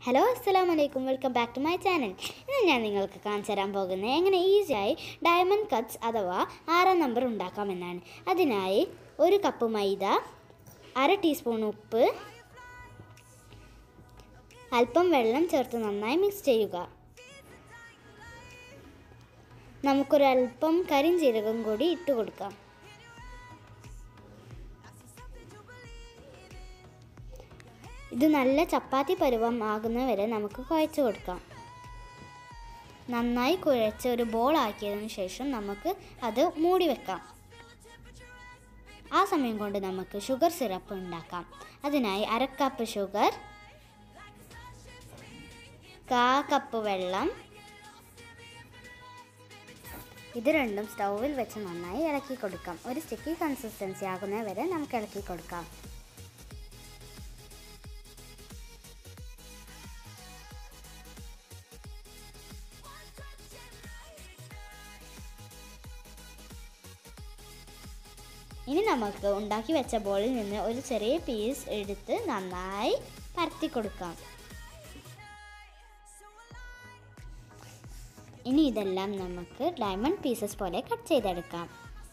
hello അസ്സലാം വലൈക്കും welcome back to my channel ഇന്ന് ഞാൻ നിങ്ങൾക്ക് കാണിച്ചു തരാൻ പോകുന്നത് എങ്ങനെ ഈസിയായി ഡയമണ്ട് കട്ട്സ് അഥവാ ആറാം നമ്പർ ഉണ്ടാക്കാമെന്നാണ് അതിനായി ഒരു കപ്പ് മൈദ അര ടീസ്പൂൺ ഉപ്പ് അല്പം വെള്ളം ചേർത്ത് നന്നായി മിക്സ് ചെയ്യുക നമുക്കൊരല്പം കരിഞ്ചീരകം കൂടി ഇട്ട് കൊടുക്കാം ഇത് നല്ല ചപ്പാത്തി പരുവം ആകുന്നവരെ നമുക്ക് കുഴച്ച് കൊടുക്കാം നന്നായി കുഴച്ച് ഒരു ബോൾ ആക്കിയതിനു ശേഷം നമുക്ക് അത് മൂടി വെക്കാം ആ സമയം കൊണ്ട് നമുക്ക് ഷുഗർ സിറപ്പ് ഉണ്ടാക്കാം അതിനായി അര കപ്പ് ഷുഗർ കാ കപ്പ് വെള്ളം ഇത് രണ്ടും സ്റ്റൗവിൽ വെച്ച് നന്നായി ഇളക്കി കൊടുക്കാം ഒരു സ്റ്റിക്കി കൺസിസ്റ്റൻസി ആകുന്നവരെ നമുക്ക് ഇളക്കി കൊടുക്കാം ഇനി നമുക്ക് ഉണ്ടാക്കി വെച്ച ബോളിൽ നിന്ന് ഒരു ചെറിയ പീസ് എടുത്ത് നന്നായി പരത്തി കൊടുക്കാം ഇനി ഇതെല്ലാം നമുക്ക് ഡയമണ്ട് പീസസ് പോലെ കട്ട് ചെയ്തെടുക്കാം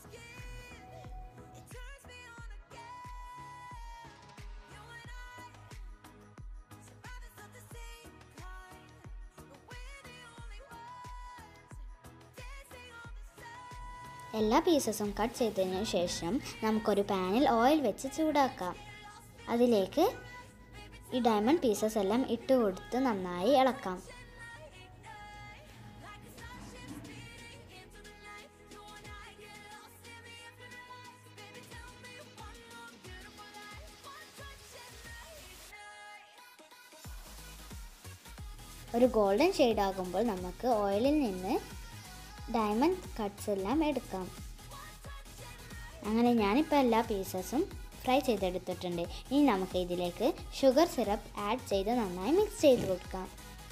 എല്ലാ പീസസും കട്ട് ചെയ്തതിന് ശേഷം നമുക്കൊരു പാനിൽ ഓയിൽ വെച്ച് ചൂടാക്കാം അതിലേക്ക് ഈ ഡയമണ്ട് പീസസ് എല്ലാം ഇട്ട് കൊടുത്ത് നന്നായി ഇളക്കാം ഒരു ഗോൾഡൻ ഷെയ്ഡ് ആകുമ്പോൾ നമുക്ക് ഓയിലിൽ നിന്ന് ഡയമണ്ട് കട്ട്സ് എല്ലാം എടുക്കാം അങ്ങനെ ഞാനിപ്പോൾ എല്ലാ പീസസും ഫ്രൈ ചെയ്തെടുത്തിട്ടുണ്ട് ഇനി നമുക്ക് ഇതിലേക്ക് ഷുഗർ സിറപ്പ് ആഡ് ചെയ്ത് നന്നായി മിക്സ് ചെയ്ത് കൊടുക്കാം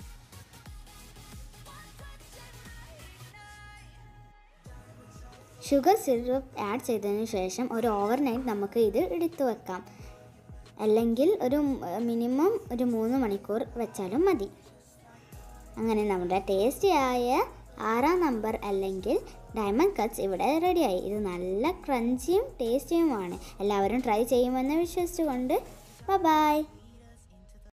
ഷുഗർ സിറപ്പ് ആഡ് ചെയ്തതിന് ശേഷം ഒരു ഓവർ നൈറ്റ് നമുക്ക് ഇത് എടുത്തു വെക്കാം അല്ലെങ്കിൽ ഒരു മിനിമം ഒരു മൂന്ന് മണിക്കൂർ വെച്ചാലും മതി അങ്ങനെ നമ്മുടെ ടേസ്റ്റി ആയ ആറാം നമ്പർ അല്ലെങ്കിൽ ഡയമണ്ട് കട്ട്സ് ഇവിടെ റെഡിയായി ഇത് നല്ല ക്രഞ്ചിയും ടേസ്റ്റിയുമാണ് എല്ലാവരും ട്രൈ ചെയ്യുമെന്ന് വിശ്വസിച്ചുകൊണ്ട് ബൈ